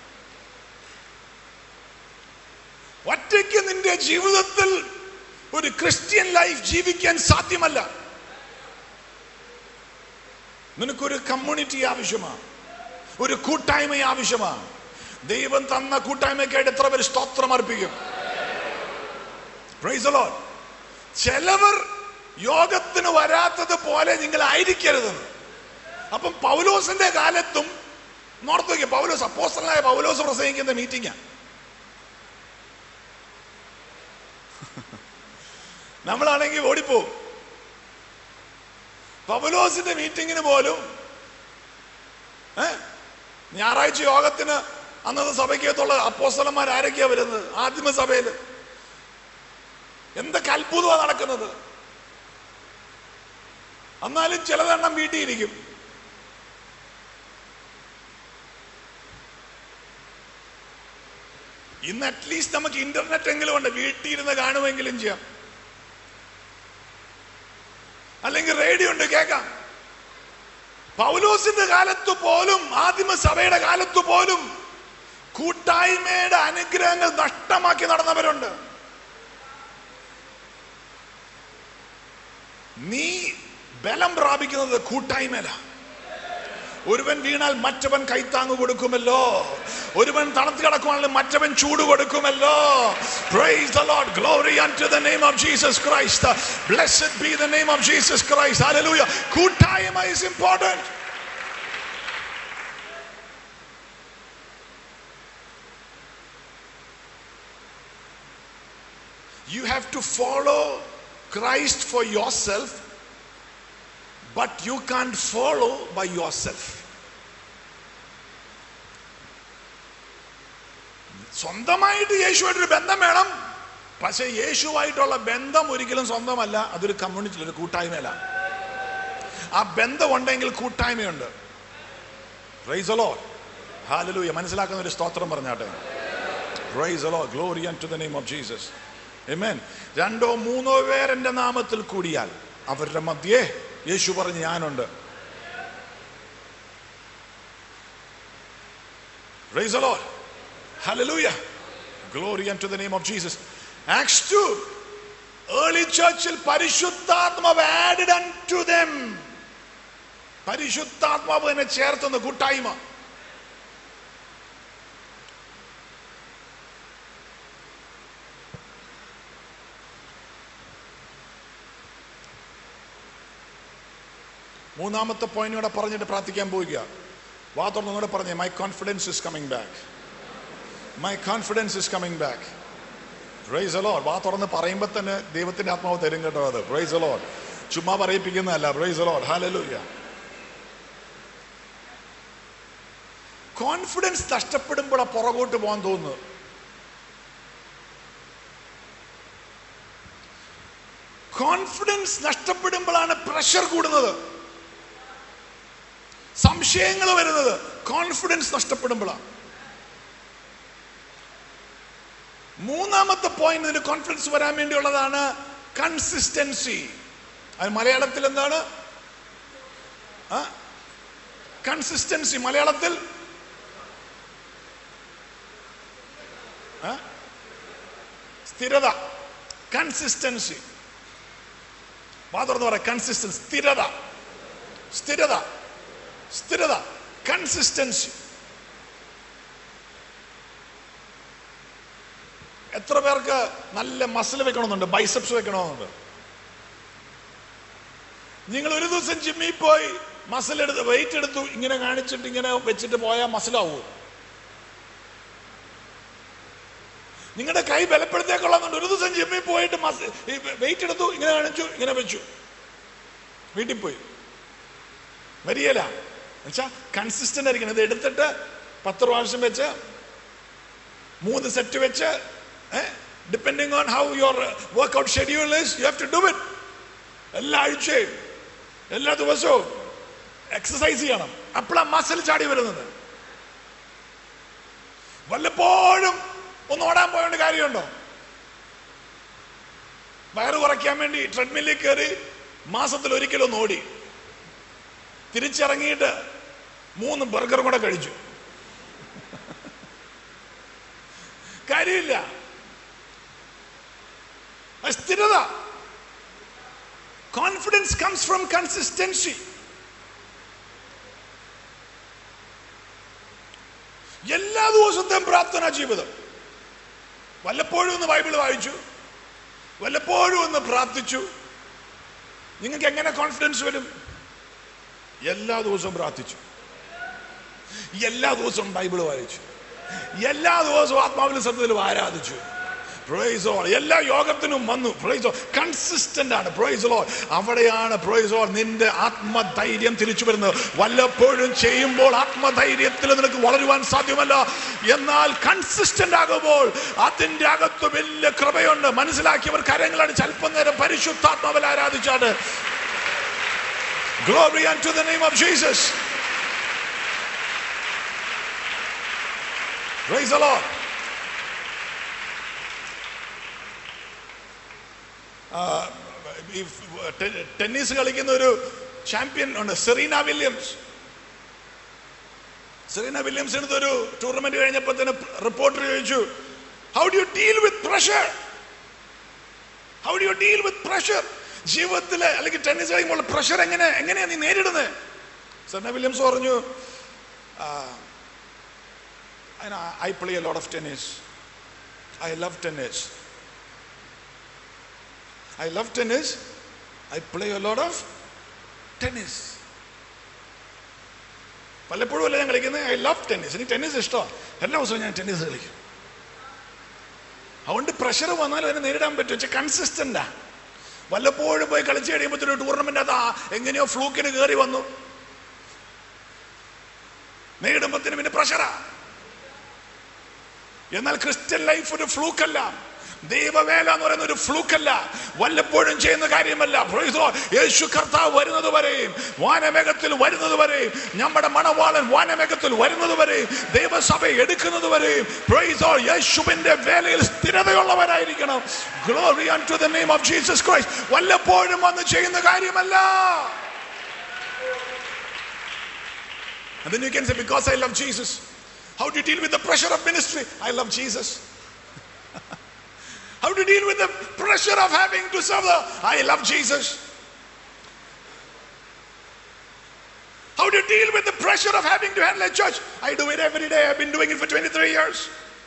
ഒറ്റയ്ക്ക് നിന്റെ ജീവിതത്തിൽ ഒരു ക്രിസ്ത്യൻ ലൈഫ് ജീവിക്കാൻ സാധ്യമല്ല നിനക്കൊരു കമ്മ്യൂണിറ്റി ആവശ്യമാണ് ഒരു കൂട്ടായ്മ ആവശ്യമാണ് ദൈവം തന്ന കൂട്ടായ്മയ്ക്കായിട്ട് എത്ര പേര് സ്തോത്രം അർപ്പിക്കും Praise the Lord. ചിലവർ യോഗത്തിന് വരാത്തത് പോലെ നിങ്ങൾ ആയിരിക്കരുതെന്ന് അപ്പം പൗലോസിന്റെ കാലത്തും നോർത്ത് നോക്കിയ പൗലോസ് അപ്പോസ്റ്റലായ പൗലോസ് പ്രസംഗിക്കുന്ന മീറ്റിംഗാ നമ്മളാണെങ്കിൽ ഓടിപ്പോവും പൗലോസിന്റെ മീറ്റിങ്ങിന് പോലും ഏ? ഞായറാഴ്ച യോഗത്തിന് അന്നത്തെ സഭയ്ക്കകത്തുള്ള അപ്പോസ്തലന്മാർ ആരൊക്കെയാ വരുന്നത് ആദിമ സഭയിൽ എന്തൊക്കെ അത്ഭുതമാണ് നടക്കുന്നത് എന്നാലും ചിലതെണ്ണം വീട്ടിയിരിക്കും ഇന്ന് അറ്റ്ലീസ്റ്റ് നമുക്ക് ഇന്റർനെറ്റ് എങ്കിലും ഉണ്ട് വീട്ടിൽ ഇരുന്ന് കാണുമെങ്കിലും ചെയ്യാം അല്ലെങ്കിൽ റേഡിയോ ഉണ്ട് കേൾക്കാം പൗലോസിന്റെ കാലത്ത് പോലും ആദിമ സഭയുടെ കാലത്ത് പോലും കൂട്ടായ്മയുടെ അനുഗ്രഹങ്ങൾ നഷ്ടമാക്കി നടന്നവരുണ്ട് നീ ബലം പ്രാപിക്കുന്നത് കൂട്ടായ്മയില ഒരുവൻ വീണാൽ മറ്റവൻ കൈത്താങ്ങ് കൊടുക്കുമല്ലോ ഒരുവൻ തണുത്ത് കിടക്കുവാണെങ്കിൽ മറ്റവൻ ചൂട് കൊടുക്കുമല്ലോ Praise the Lord. Glory unto the name of Jesus Christ. Blessed be the name of Jesus Christ. Hallelujah. കൂട്ടായ്മ is important. You have to follow Christ for yourself, but you can't follow by yourself. സ്വന്തമായിട്ട് യേശുവായിട്ടൊരു ബന്ധം വേണം പക്ഷെ യേശുവായിട്ടുള്ള ബന്ധം ഒരിക്കലും സ്വന്തമല്ല അതൊരു കമ്മ്യൂണിറ്റിയിൽ ഒരു കൂട്ടായ്മയല്ല ആ ബന്ധം ഉണ്ടെങ്കിൽ കൂട്ടായ്മയുണ്ട് റൈസലോ ഹാലലൂയ മനസ്സിലാക്കുന്ന ഒരു സ്തോത്രം പറഞ്ഞാട്ടെ റൈസലോ glory to the name of Jesus Amen. രണ്ടോ മൂന്നോ പേരെന്റെ നാമത്തിൽ കൂടിയാൽ അവരുടെ മധ്യേ യേശു പറഞ്ഞ് ഞാനുണ്ട് Praise the Lord. Hallelujah. Glory unto the name of Jesus. Acts 2. Early churchiൽ പരിശുദ്ധാത്മാവ് added unto them. പരിശുദ്ധാത്മാവ് എന്നെ ചേർത്തുന്ന കൂട്ടായ്മ മൂന്നാമത്തെ പോയിന്റ് കൂടെ പറഞ്ഞിട്ട് പ്രാർത്ഥിക്കാൻ പോവുക വാ തുറന്നു കൂടെ പറഞ്ഞേ my confidence is coming back my confidence is coming back praise Lord വാ തുറന്ന് പറയുമ്പോൾ തന്നെ ദൈവത്തിന്റെ ആത്മാവ് തരും കേട്ടോ അത് പ്രൈസ് അലോ ചുമ്മാ പറയിപ്പിക്കുന്നതല്ല പ്രൈസ് അലോ ഹാലലൂയ കോൺഫിഡൻസ് നഷ്ടപ്പെടുമ്പോഴാണ് പുറകോട്ട് പോകാൻ തോന്നുന്നത് കോൺഫിഡൻസ് നഷ്ടപ്പെടുമ്പോഴാണ് പ്രഷർ കൂടുന്നത് സംശയങ്ങൾ വരുന്നത് കോൺഫിഡൻസ് നഷ്ടപ്പെടുമ്പോഴാണ് മൂന്നാമത്തെ പോയിന്റ് ഇതിന് കോൺഫിഡൻസ് വരാൻ വേണ്ടിയുള്ളതാണ് കൺസിസ്റ്റൻസി അത് മലയാളത്തിൽ എന്താണ് കൺസിസ്റ്റൻസി മലയാളത്തിൽ ആ? സ്ഥിരത കൺസിസ്റ്റൻസി വാ തുറന്ന് പറയാം കൺസിസ്റ്റൻസി സ്ഥിരത സ്ഥിരത സ്ഥിരത കൺസിസ്റ്റൻസി എത്ര പേർക്ക് നല്ല മസിൽ വെക്കണമെന്നുണ്ട് ബൈസെപ്സ് വെക്കണമെന്നുണ്ട് നിങ്ങൾ ഒരു ദിവസം ജിമ്മിൽ പോയി മസിൽ എടുത്ത് വെയിറ്റ് എടുത്തു ഇങ്ങനെ കാണിച്ചിട്ട് ഇങ്ങനെ വെച്ചിട്ട് പോയാൽ മസിലാവൂ നിങ്ങളുടെ കൈ ബലപ്പെടുത്തേക്കൊള്ളാന്നുണ്ട് ഒരു ദിവസം ജിമ്മിൽ പോയിട്ട് വെയിറ്റ് എടുത്തു ഇങ്ങനെ കാണിച്ചു ഇങ്ങനെ വെച്ചു വീട്ടിൽ പോയി വരികയില്ല എന്നുവെച്ചാ കൺസിസ്റ്റന്റ് ആയിരിക്കണം ഇത് എടുത്തിട്ട് പത്ത് പ്രാവശ്യം വെച്ച് മൂന്ന് സെറ്റ് വെച്ച് depending on how your workout schedule is you have to do it എല്ലാ ആഴ്ചയും എല്ലാ ദിവസവും എക്സസൈസ് ചെയ്യണം അപ്പോഴാണ് മസിൽ ചാടി വരുന്നത് വല്ലപ്പോഴും ഒന്ന് ഓടാൻ പോയോണ്ട് കാര്യമുണ്ടോ വയറ് കുറയ്ക്കാൻ വേണ്ടി ട്രെഡ്മില്ലിൽ കയറി മാസത്തിൽ ഒരിക്കലും ഒന്ന് ഓടി തിരിച്ചിറങ്ങിയിട്ട് മൂന്ന് ബർഗർ കൂടെ കഴിച്ചു കാര്യമില്ല അത് സ്ഥിരത കോൺഫിഡൻസ് കംസ് ഫ്രം കൺസിസ്റ്റൻസി എല്ലാ ദിവസത്തെയും പ്രാർത്ഥനാ ജീവിതം വല്ലപ്പോഴും ഒന്ന് ബൈബിൾ വായിച്ചു വല്ലപ്പോഴും ഒന്ന് പ്രാർത്ഥിച്ചു നിങ്ങൾക്ക് എങ്ങനെ കോൺഫിഡൻസ് വരും എല്ലാ ദിവസവും പ്രാർത്ഥിച്ചു എല്ലാ ദിവസവും ബൈബിൾ വായിച്ചു എല്ലാ ദിവസവും ആത്മാവിലും സത്യത്തിലും ആരാധിച്ചു പ്രൊയ്സ് ഓൾ എല്ലാ യോഗത്തിനും വന്നു പ്രൊയ്സ് കൺസിസ്റ്റന്റ് ആണ് പ്രൊയ്സ് ഓൾ അവിടെയാണ് പ്രൊയ്സ് ഓൾ നിന്റെ ആത്മധൈര്യം തിരിച്ചു വരുന്നത് വല്ലപ്പോഴും ചെയ്യുമ്പോൾ ആത്മധൈര്യത്തിൽ നിനക്ക് വളരുവാൻ സാധ്യമല്ല എന്നാൽ കൺസിസ്റ്റന്റ് ആകുമ്പോൾ അതിന്റെ അകത്ത് വലിയ കൃപയുണ്ട് മനസ്സിലാക്കിയവർ കരങ്ങളടിച്ച് അല്പം നേരം പരിശുദ്ധാത്മാവിൽ ആരാധിച്ചാണ് Glory unto the name of Jesus. Praise the Lord. ഈ ടെ- ടെന്നീസ് കളിക്കുന്ന ഒരു ചാമ്പ്യൻ ഉണ്ട് സെറീന വില്യംസ് സെറീന വില്യംസിന് ഒരു ടൂർണമെന്റ് കഴിഞ്ഞപ്പോൾ തന്നെ റിപ്പോർട്ടർ ചോദിച്ചു how do you deal with pressure how do you deal with pressure ജീവിതത്തിലെ അല്ലെങ്കിൽ ടെന്നീസ് കളിക്കുമ്പോൾ പ്രഷർ എങ്ങനെ എങ്ങനെയാ നീ നേരിടുന്നത് സെറീന വില്യംസ് പറഞ്ഞു I play a lot of tennis I love tennis I love tennis. I play a lot of tennis. പലപ്പോഴും അല്ല ഞാൻ കളിക്കുന്നത് ഐ ലവ് ടെന്നീസ് എനിക്ക് ടെന്നീസ് ഇഷ്ടമാണ് എല്ലാ ദിവസവും ഞാൻ ടെന്നീസ് കളിക്കും അതുകൊണ്ട് പ്രഷർ വന്നാലും അതിനെ നേരിടാൻ പറ്റും വെച്ചാൽ കൺസിസ്റ്റന്റാ വല്ലപ്പോഴും പോയി കളിച്ച് കഴിയുമ്പോഴത്തേനും ടൂർണമെന്റ് അത് ആ എങ്ങനെയോ ഫ്ലൂക്കിന് കയറി വന്നു നേരിടുമ്പോഴത്തേനും പിന്നെ പ്രഷറാ എന്നാൽ ക്രിസ്ത്യൻ ലൈഫ് ഒരു ഫ്ലൂക്കല്ല ദൈവവേല എന്ന് പറയുന്ന ഒരു ഫ്ലൂക്കല്ല വല്ലപ്പോഴും ചെയ്യുന്ന കാര്യമല്ല Praise the Lord. യേശു കർത്താവ് വരുന്നത് വരെയും വാനമേഘത്തിൽ വരുന്നത് വരെയും നമ്മുടെ മണവാളൻ വാനമേഘത്തിൽ വരുന്നത് വരെയും ദൈവസഭ എടുക്കുന്നത് വരെയും Praise the Lord. യേശുവിന്റെ വേലയിൽ സ്ഥിരതയുള്ളവരായിരിക്കണം glory to the name of Jesus Christ വല്ലപ്പോഴും വന്ന് ചെയ്യുന്ന കാര്യമല്ല And then you can say, because I love Jesus. How do you deal with the pressure of ministry? I love Jesus. How do you deal with the pressure of having to serve the I love Jesus? How do you deal with the pressure of having to handle a church? I do it every day. I've been doing it for 23 years.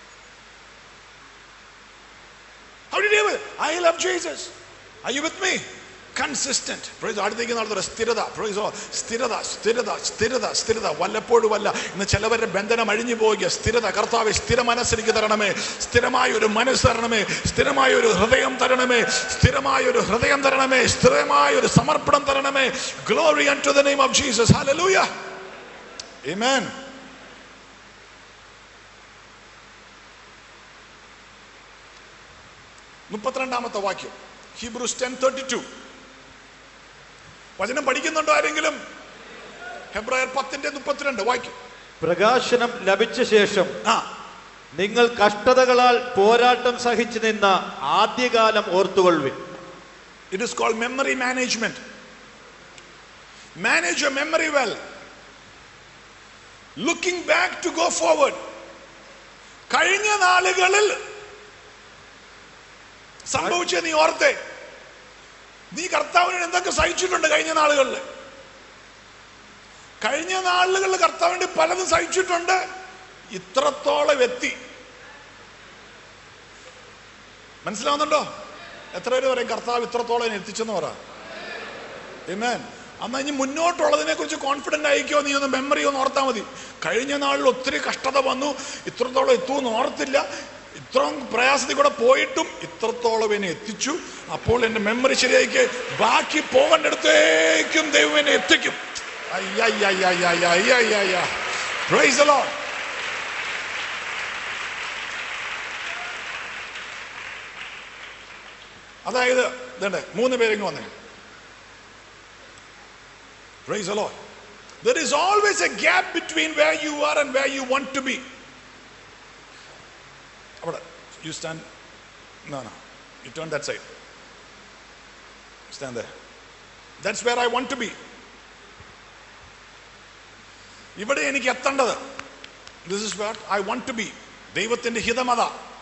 How do you deal with it? I love Jesus. Are you with me? Consistent പ്രൊയ്സോ അടുത്തേക്ക് നടത്തുക സ്ഥിരത പ്രൊയ്സോ സ്ഥിരത സ്ഥിരത സ്ഥിരത സ്ഥിരത വല്ലപ്പോഴും അല്ല ഇന്ന് ചിലവരുടെ ബന്ധനം അഴിഞ്ഞു പോവുക സ്ഥിരത കർത്താവ് സ്ഥിര മനസ്സിലേക്ക് തരണമേ സ്ഥിരമായ ഒരു മനസ്സ് തരണമേ സ്ഥിരമായ ഒരു ഹൃദയം തരണമേ സ്ഥിരമായ ഒരു ഹൃദയം തരണമേ സ്ഥിരമായ ഒരു സമർപ്പണം തരണമേ glory to the name of Jesus hallelujah amen മുപ്പത്തിരണ്ടാമത്തെ വാക്യം ഹീബ്രൂസ് ടെൻ തേർട്ടി ടു വചനം പഠിക്കുന്നുണ്ടോ ആരെങ്കിലും ഹെബ്രായർ പത്തിന്റെ മുപ്പത്തിരണ്ട് വായിക്കും പ്രകാശനം ലഭിച്ച ശേഷം ആ നിങ്ങൾ കഷ്ടതകളാൽ പോരാട്ടം സഹിച്ചു നിന്ന ആദ്യകാലം ഓർത്തുകൊള്ളുവിൻ it is called memory management manage your memory well looking back to go forward കഴിഞ്ഞ നാളുകളിൽ സംഭവിച്ച നീ ഓർത്തേ നീ കർത്താവിന് എന്തൊക്കെ സഹിച്ചിട്ടുണ്ട് കഴിഞ്ഞ നാളുകളിൽ കഴിഞ്ഞ നാളുകളിൽ കർത്താവിന് പലതും സഹിച്ചിട്ടുണ്ട് ഇത്രത്തോളം എത്തി മനസ്സിലാവുന്നുണ്ടോ എത്ര പേര് പറയും കർത്താവ് ഇത്രത്തോളം എന്നെ എത്തിച്ചെന്ന് പറ Amen. അന്ന് ഇനി മുന്നോട്ടുള്ളതിനെ കുറിച്ച് കോൺഫിഡന്റ് ആയിക്കോ നീ ഒന്ന് മെമ്മറി ഒന്ന് ഓർത്താൽ മതി കഴിഞ്ഞ നാളിൽ ഒത്തിരി കഷ്ടത വന്നു ഇത്രത്തോളം എത്തുമെന്ന് ഓർത്തില്ല ഇത്ര ഇത്രയും പ്രയാസത്തിൽ കൂടെ പോയിട്ടും ഇത്രത്തോളം എന്നെ എത്തിച്ചു അപ്പോൾ എന്റെ മെമ്മറി ശരിയായിക്ക് ബാക്കി പോകേണ്ടടുത്തേക്കും ദൈവം എന്നെ എത്തിക്കും അയ്യയ്യയ്യയ്യയ്യയ്യയ്യ. Praise the Lord. അതായത് ഇതേ മൂന്ന് പേരെങ്കിലും വന്നേ Praise the Lord. There is always a gap between where you are and where you want to be. അവിടെ you stand no no you turn that side stand there that's where i want to be ഇവിടെ എനിക്ക് എത്തേണ്ടത് this is what I want to be ദൈവത്തിന്റെ ഹിതമത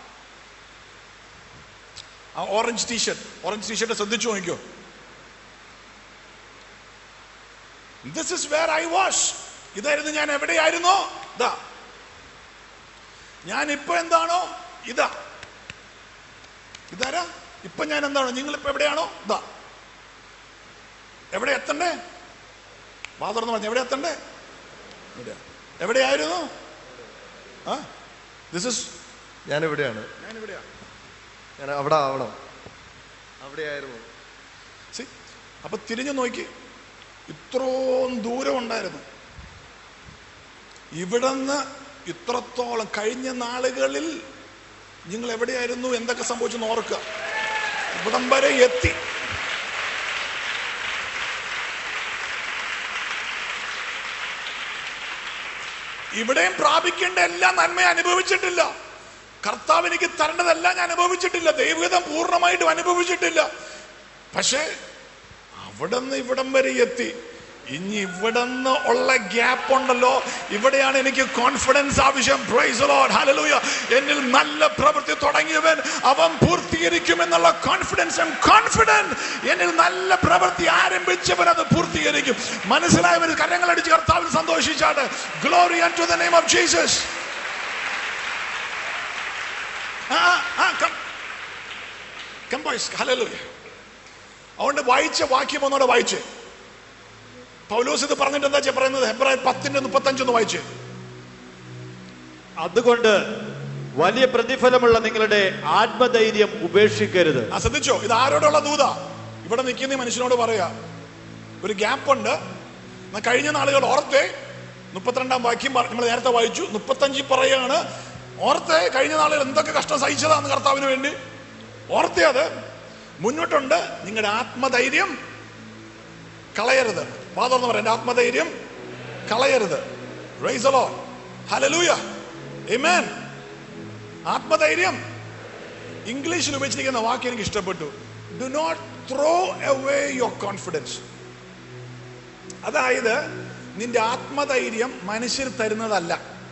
ആ orange T-shirt orange T-shirt ശ്രദ്ധിച്ചു നോക്കിയോ this is where I was ഇതായിരുന്നു ഞാൻ എവിടെയായിരുന്നോ ഇതാ ഞാൻ ഇപ്പൊ എന്താണോ ഇതാ ഇതാരാ ഇപ്പൊ ഞാൻ എന്താണോ നിങ്ങൾ ഇപ്പൊ എവിടെയാണോ ഇതാ എവിടെ എത്തണ്ടേ വാതുറന്ന് പറഞ്ഞു എവിടെ എത്തണ്ടേ ഇവിടെ. എവിടെയായിരുന്നു ആ ദിസ് ഇസ് ഞാൻ എവിടെയാണ് ഞാൻ എവിടെയാ ഞാൻ അവിടെ ആവണം അവിടെയായിരുന്നു സി അപ്പൊ തിരിഞ്ഞു നോക്കി ഇത്രയും ദൂരം ഉണ്ടായിരുന്നു ഇവിടുന്ന് ഇത്രത്തോളം കഴിഞ്ഞ നാളുകളിൽ നിങ്ങൾ എവിടെയായിരുന്നു എന്തൊക്കെ സംഭവിച്ചെന്ന് ഓർക്കുക ഇവിടം വരെ എത്തി ഇവിടെയും പ്രാപിക്കേണ്ട എല്ലാ നന്മയും അനുഭവിച്ചിട്ടില്ല കർത്താവ് എനിക്ക് തരേണ്ടതെല്ലാം ഞാൻ അനുഭവിച്ചിട്ടില്ല ദൈവഹിതം പൂർണ്ണമായിട്ടും അനുഭവിച്ചിട്ടില്ല പക്ഷേ അവിടെ നിന്ന് ഇവിടം വരെ എത്തി ഇനി ഇവിടെ നിന്ന് ഉള്ള ഗ്യാപ്പ് ഉണ്ടല്ലോ ഇവിടെയാണ് എനിക്ക് കോൺഫിഡൻസ് ആവശ്യം പ്രൈസ് ലോഡ് ഹല്ലേലൂയ എന്നിൽ നല്ല പ്രവൃത്തി തുടങ്ങിയവൻ അവൻ പൂർത്തീകരിക്കുമെന്നുള്ള കോൺഫിഡൻസ് ഐ കോൺഫിഡന്റ് എന്നിൽ നല്ല പ്രവൃത്തി ആരംഭിച്ചവൻ അത് പൂർത്തീകരിക്കും മനസ്സിലായവർ കരങ്ങളടിച്ച് കർത്താവിൽ സന്തോഷിച്ചാട്ട് glory to the name of Jesus ആ ആ കം കം ബോയ്സ് ഹല്ലേലൂയ അതുകൊണ്ട് വായിച്ച വാക്യം ഒന്നുകൂടെ വായിച്ചേ പൗലോസ് ഇത് പറഞ്ഞിട്ട് എന്താ ചെയ്യാ പറയുന്നത് ഹെബ്രായർ പത്തിന്റെ മുപ്പത്തഞ്ചൊന്ന് വായിച്ചേ അതുകൊണ്ട് വലിയ പ്രതിഫലമുള്ള നിങ്ങളുടെ ആത്മധൈര്യം ഉപേക്ഷിക്കരുത് ആ ശ്രദ്ധിച്ചോ ഇത് ആരോടുള്ള ദൂത ഇവിടെ നിൽക്കുന്ന ഈ മനുഷ്യനോട് പറയാ ഒരു ഗ്യാപ്പ് ഉണ്ട് എന്നാ കഴിഞ്ഞ നാളുകൾ ഓർത്തെ മുപ്പത്തിരണ്ടാം വാക്യം നമ്മൾ നേരത്തെ വായിച്ചു മുപ്പത്തഞ്ചിൽ പറയാണ് ഓർത്തെ കഴിഞ്ഞ നാളുകൾ എന്തൊക്കെ കഷ്ടം സഹിച്ചതാന്ന് കർത്താവിന് വേണ്ടി ഓർത്തെ അത് മുന്നോട്ടുണ്ട് നിങ്ങളുടെ ആത്മധൈര്യം കളയരുത് വാദമെന്ന് പറയാം ആത്മധൈര്യം കളയരുത് റൈസലോ ഹലലൂയ Amen. ആത്മധൈര്യം ഇംഗ്ലീഷിൽ ഉപയോഗിച്ചിരിക്കുന്ന വാക്ക് എനിക്ക് ഇഷ്ടപ്പെട്ടു do not throw away your confidence അതായത് നിന്റെ ആത്മധൈര്യം മനുഷ്യർ തരുന്നതല്ല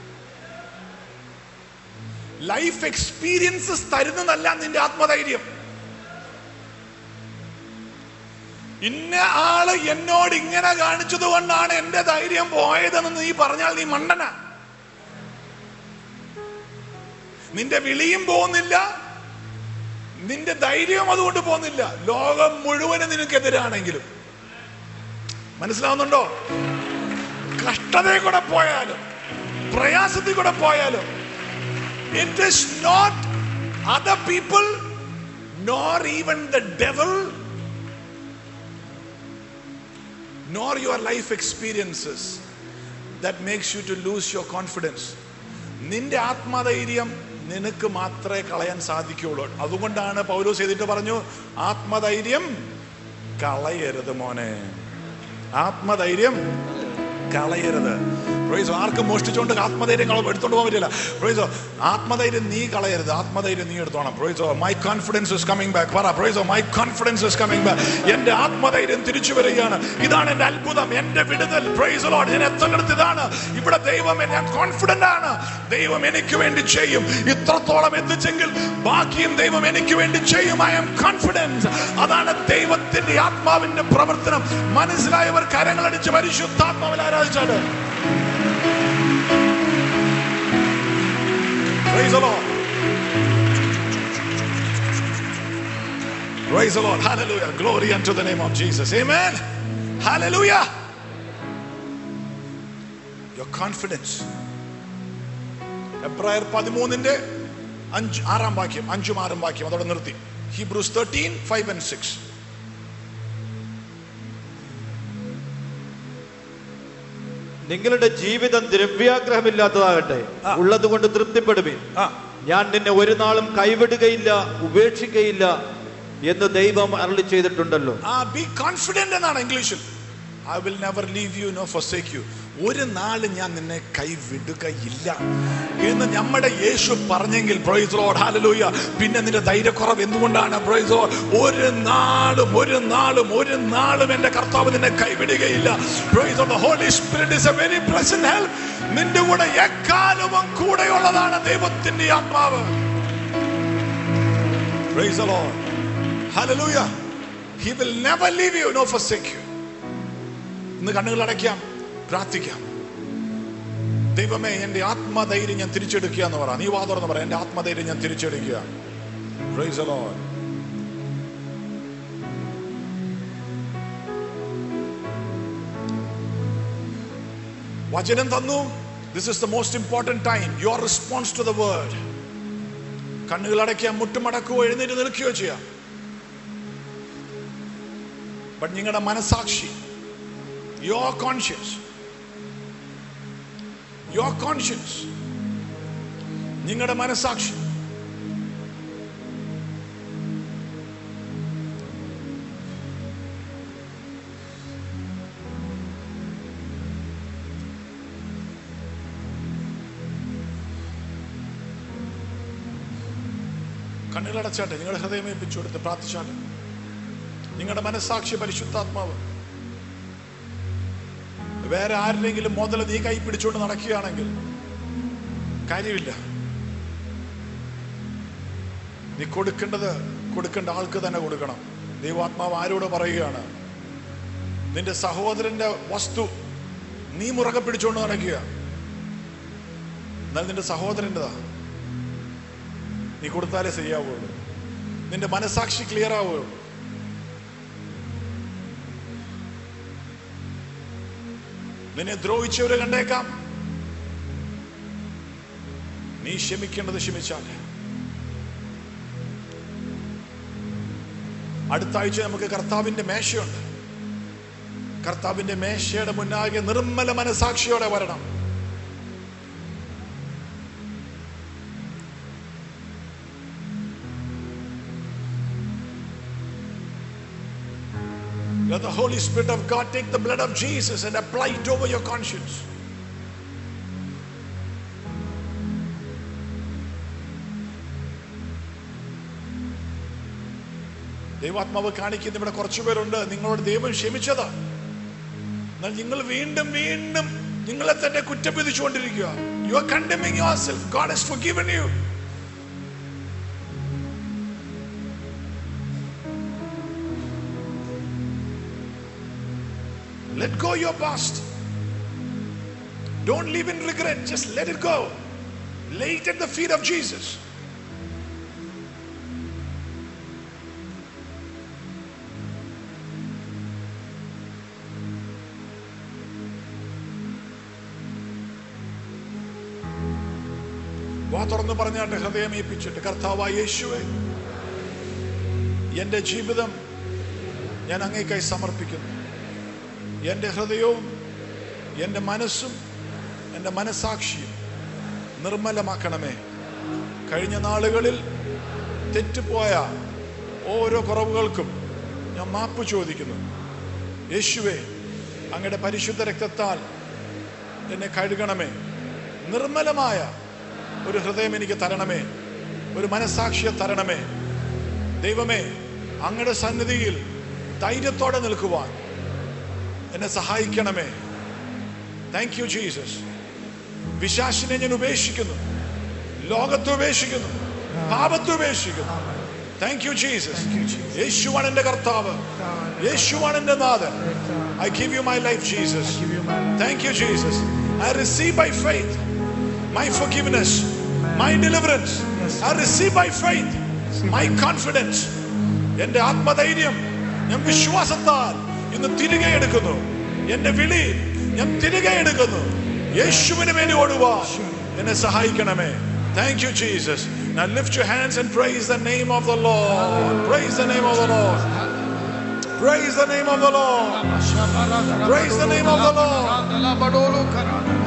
ലൈഫ് എക്സ്പീരിയൻസസ് തരുന്നതല്ല നിന്റെ ആത്മധൈര്യം ഇന്ന ആള് എന്നോട് ഇങ്ങനെ കാണിച്ചത് കൊണ്ടാണ് എന്റെ ധൈര്യം പോയതെന്ന് നീ പറഞ്ഞാൽ നീ മണ്ടന നിന്റെ വിളിയും പോകുന്നില്ല നിന്റെ ധൈര്യവും അതുകൊണ്ട് പോകുന്നില്ല ലോകം മുഴുവനും നിനക്കെതിരാണെങ്കിലും മനസ്സിലാവുന്നുണ്ടോ കഷ്ടതയിൽ കൂടെ പോയാലും പ്രയാസത്തിൽ കൂടെ പോയാലും it is not other people nor even the devil nor your life experiences that makes you to lose your confidence നിന്റെ ആത്മധൈര്യം നിനക്ക് മാത്രമേ കളയാൻ സാധിക്കുകയുള്ളൂ അതുകൊണ്ടാണ് പൗലോസ് ചെയ്തിട്ട് പറഞ്ഞു ആത്മധൈര്യം കളയരുത് മോനെ ആത്മധൈര്യം കളയരുത് പ്രൊയ്സോ ആർക്കും മോഷ്ടിച്ചുകൊണ്ട് ആത്മധൈര്യം കള എടുത്തോണ്ട് പോകാൻ പറ്റില്ല പ്രൊയ്സോ ആത്മധൈര്യം നീ കളയരുത് ആത്മധൈര്യം നീ എടുത്തോണം praise my confidence is coming back പറ praise my confidence is coming back എന്റെ ആത്മധൈര്യം തിരിച്ചു വരികയാണ് ഇതാണ് എന്റെ അത്ഭുതം എന്റെ വിടുതൽ പ്രൊയ്സോ ലോഡ് ഞാൻ എത്തേണ്ടത് ഇതാണ് ഇവിടെ ദൈവം ഞാൻ കോൺഫിഡന്റ് ആണ് ദൈവം എനിക്ക് വേണ്ടി ചെയ്യും ഇത്രത്തോളം എത്തിച്ചെങ്കിൽ ബാക്കിയും ദൈവം എനിക്ക് വേണ്ടി ചെയ്യും ഐ ആം കോൺഫിഡൻസ് അതാണ് ദൈവത്തിന്റെ ആത്മാവിന്റെ പ്രവർത്തനം മനസ്സിലായവർ കരങ്ങളടിച്ച് പരിശുദ്ധാത്മാവിൽ ആരാധിച്ചാണ് Praise the Lord. Praise the Lord. Hallelujah. Glory unto the name of Jesus. Amen. Hallelujah. Your confidence. എബ്രായർ പതിമൂന്നിന്റെ അഞ്ച് ആറാം വാക്യം അഞ്ചും ആറും വാക്യം അതോടെ നിർത്തി Hebrews thirteen five and six നിങ്ങളുടെ ജീവിതം ദ്രവ്യാഗ്രഹമില്ലാത്തതാകട്ടെ ആ. ഉള്ളതുകൊണ്ട് തൃപ്തിപ്പെടുവിൻ ആ ഞാൻ നിന്നെ ഒരു നാളും കൈവിടുകയില്ല ഉപേക്ഷിക്കയില്ല എന്ന് ദൈവം അരളി ചെയ്തിട്ടുണ്ടല്ലോ ആ ബി കോൺഫിഡന്റ് എന്നാണ് ഇംഗ്ലീഷിൽ I will never leave you nor forsake you ഒരു നാള് ഞാൻ നിന്നെ കൈവിടുകയില്ല എന്ന് നമ്മുടെ യേശു പറഞ്ഞെങ്കിൽ പ്രൊയ്സ് ലോഡ് ഹാലലൂയ പിന്നെ നിന്റെ ധൈര്യക്കുറവ് എന്തുകൊണ്ടാണ് പ്രൊയ്സ് ലോഡ് ഒരു നാളും ഒരു നാളും ഒരു നാളും എന്റെ കർത്താവ് നിന്നെ കൈവിടുകയില്ല praise Lord Holy Spirit is a very present help നിന്റെ കൂടെ എക്കാലവും കൂടെയുള്ളതാണ് ദൈവത്തിന്റെ ആത്മാവ് Praise the Lord. Hallelujah. He will never leave you nor forsake you. ഇന്ന് കണ്ണുകൾ അടയ്ക്കാം പ്രാർത്ഥിക്കാം ദൈവമേ എൻ്റെ ആത്മധൈര്യം ഞാൻ തിരിച്ചെടുക്കുക എന്ന് പറ നീ വാ തുറന്ന് പറ എൻ്റെ ആത്മധൈര്യം ഞാൻ തിരിച്ചെടുക്കുക Praise the Lord. വചനം തന്നു this is the most important time your response to the word കണ്ണുകൾ അടയ്ക്കാം മുട്ടുമടക്കുകയോ എഴുന്നേറ്റ് നിൽക്കുകയോ ചെയ്യാം ബട്ട് നിങ്ങളുടെ മനസാക്ഷി യുവർ കോൺഷ്യൻസ് യുവർ കോൺഷ്യൻസ് നിങ്ങളുടെ മനസാക്ഷി കണ്ണുകളടച്ചാട്ടെ നിങ്ങളുടെ ഹൃദയം ഏൽപ്പിച്ചു കൊടുത്ത് പ്രാർത്ഥിച്ചാട്ടെ നിങ്ങളുടെ മനസ്സാക്ഷി പരിശുദ്ധാത്മാവ് വേറെ ആരുടെങ്കിലും മുതൽ നീ കൈ പിടിച്ചുകൊണ്ട് നടക്കുകയാണെങ്കിൽ കാര്യമില്ല നീ കൊടുക്കേണ്ടത് കൊടുക്കേണ്ട ആൾക്ക് തന്നെ കൊടുക്കണം ദൈവാത്മാവ് ആരോട് പറയുകയാണ് നിന്റെ സഹോദരന്റെ വസ്തു നീ മുറകെ പിടിച്ചുകൊണ്ട് നടക്കുക എന്നാൽ നിന്റെ സഹോദരൻ്റെതാ നീ കൊടുത്താലേ ശരിയാവുള്ളൂ നിന്റെ മനസാക്ഷി ക്ലിയർ ആവുകയുള്ളൂ നിന്നെ ദ്രോഹിച്ചവരെ കണ്ടേക്കാം നീ ക്ഷമിക്കേണ്ടത് ക്ഷമിച്ചാൽ അടുത്ത ആഴ്ച നമുക്ക് കർത്താവിന്റെ മേശയുണ്ട് കർത്താവിന്റെ മേശയുടെ മുന്നാകെ നിർമ്മല മനസാക്ഷിയോടെ വരണം Let the Holy Spirit of God take the blood of Jesus and apply it over your conscience. ദൈവാത്മാവ് കാണിക്കുന്ന ഇവിടെ കുറച്ചു പേരുണ്ട് നിങ്ങളോട് ദൈവം ക്ഷമിച്ചതാ എന്നാൽ നിങ്ങൾ വീണ്ടും വീണ്ടും നിങ്ങളെ തന്നെ കുറ്റപ്പെടുത്തിച്ചുകൊണ്ടിരിക്കുക you are condemning yourself God has forgiven you Let go your past. Don't live in regret. Just let it go. Lay it at the feet of Jesus. വാ തുറന്ന് പറഞ്ഞാട്ടെ ഹൃദയം ഏൽപ്പിച്ചിട്ട് കർത്താവായ യേശുവെ എന്റെ ജീവിതം ഞാൻ അങ്ങേക്കായി സമർപ്പിക്കുന്നു എൻ്റെ ഹൃദയവും എൻ്റെ മനസ്സും എൻ്റെ മനസാക്ഷിയും നിർമ്മലമാക്കണമേ കഴിഞ്ഞ നാളുകളിൽ തെറ്റുപോയ ഓരോ കുറവുകൾക്കും ഞാൻ മാപ്പ് ചോദിക്കുന്നു യേശുവെ അങ്ങയുടെ പരിശുദ്ധ രക്തത്താൽ എന്നെ കഴുകണമേ നിർമ്മലമായ ഒരു ഹൃദയം എനിക്ക് തരണമേ ഒരു മനസാക്ഷിയെ തരണമേ ദൈവമേ അങ്ങയുടെ സന്നിധിയിൽ ധൈര്യത്തോടെ നിൽക്കുവാൻ എന്നെ സഹായിക്കണമേ താങ്ക് യു ജീസസ് വിശാസിനെ ഞാൻ ഉപേക്ഷിക്കുന്നു ലോകത്തെ ഉപേക്ഷിക്കുന്നു പാപത്തെ ഉപേക്ഷിക്കുന്നു താങ്ക് യു ജീസസ് യേശുവാണ് എന്റെ കർത്താവ് യേശുവാണ് എന്റെ നാഥൻ I give you my life Jesus thank you Jesus I receive by faith my forgiveness my deliverance I receive by faith my confidence എന്റെ ആത്മധൈര്യം ഞാൻ വിശ്വാസത്താൽ ഇന്ന് തിരികെ എടുക്കുന്നു എന്റെ വിളി ഞാൻ തിരികെ എടുക്കുന്നു യേശുവിന് വേണ്ടി ഓടുവാ എന്നെ സഹായിക്കണമേ thank you Jesus Now lift your hands and praise the name of the Lord. Praise the name of the Lord. Praise the name of the Lord. Praise the name of the Lord.